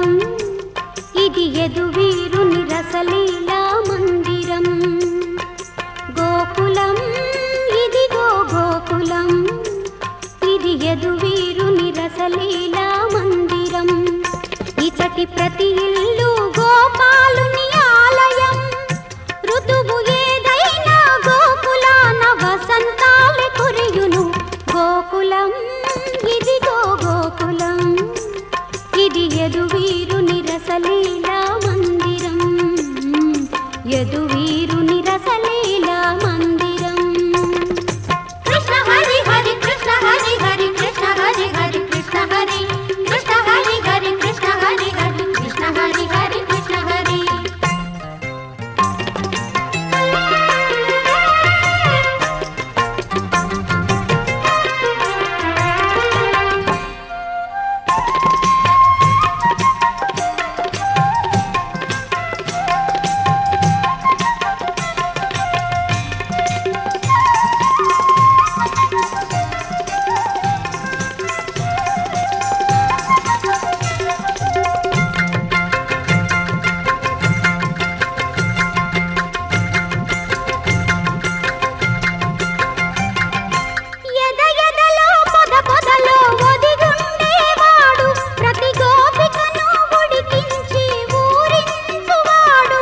గోకులం ఇది ఎదువీరుని రసలీలా మందిరం గోకులం ఇదిగో గోకులం ఇది ఎదువీరుని రసలీలా మందిరం ఇచటి ప్రతి ఇల్లు గోపాలుని ఆలయం ఋతువు ఏదైనా గోకులాన వసంతాలే కురియును గోకులం ఇదిగో గోకులం ఇది యదువీరుని రసలీలా మందిరం యదువీరుని రసలీలా మందిరం కృష్ణ హరి హరి కృష్ణ హరి హరి కృష్ణ హరి హరి కృష్ణ హరి కృష్ణ హరి హరి కృష్ణ హరి హరి కృష్ణ హరి హరి కృష్ణ హరి ఎద ఎదలో పొద పొదలో ఒదిగుండేవాడు ప్రతి గోపికను ఉడికించి ఊరించువాడు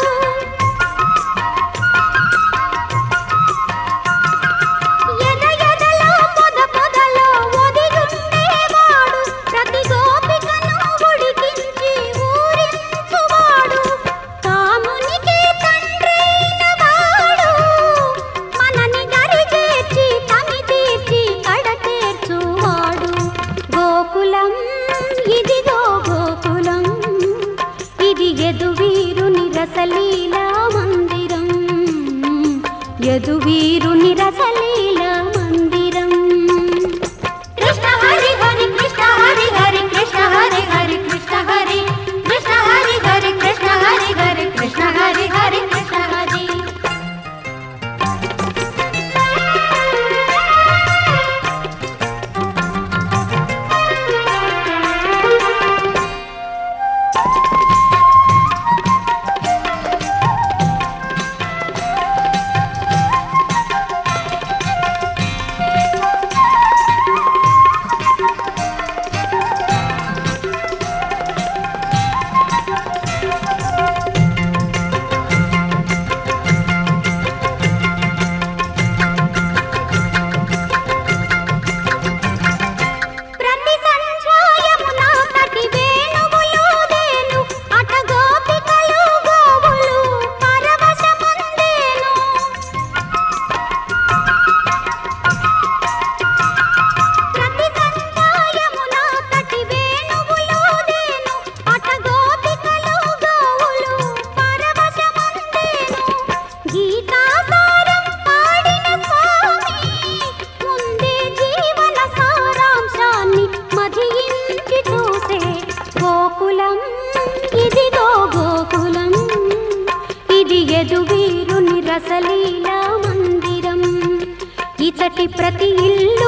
ఎద ఎదలో పొద పొదలో ఒదిగుండేవాడు ప్రతి గోపికను ఉడికించి ఊరించువాడు కామునికి తండ్రైన వాడు మనని దరి చేర్చి తమి తీర్చి కడ తీర్చువాడు గోకులం ఇదిగో గోకులం ఇది యదువీరుని రసలీలా మందిరం యదువీరుని రసలీలా మందిరం కృష్ణ హరి హరి కృష్ణ హరి హరి కృష్ణ హరి హరి కృష్ణ హరి కృష్ణ హరి హరి కృష్ణ హరి హరి కృష్ణ హరి హరి కృష్ణ హరి ప్రతి సంధ్యాయమున తటి వేణువులూదేను, అట గోపికలు గోవులు పరవశముందేను. ప్రతి సంధ్యాయమున తటి వేణువులూదేను, అట గోపికలు గోవులు పరవశముందేను. గీతాసారం పాడిన స్వామి ముందే జీవన సారాంశాన్ని మధించి చూసే గోకులం ఇదిగో గోకులం ఇది యదువీరుని రసలీలా మందిరం ఇచటి ప్రతి ఇల్లు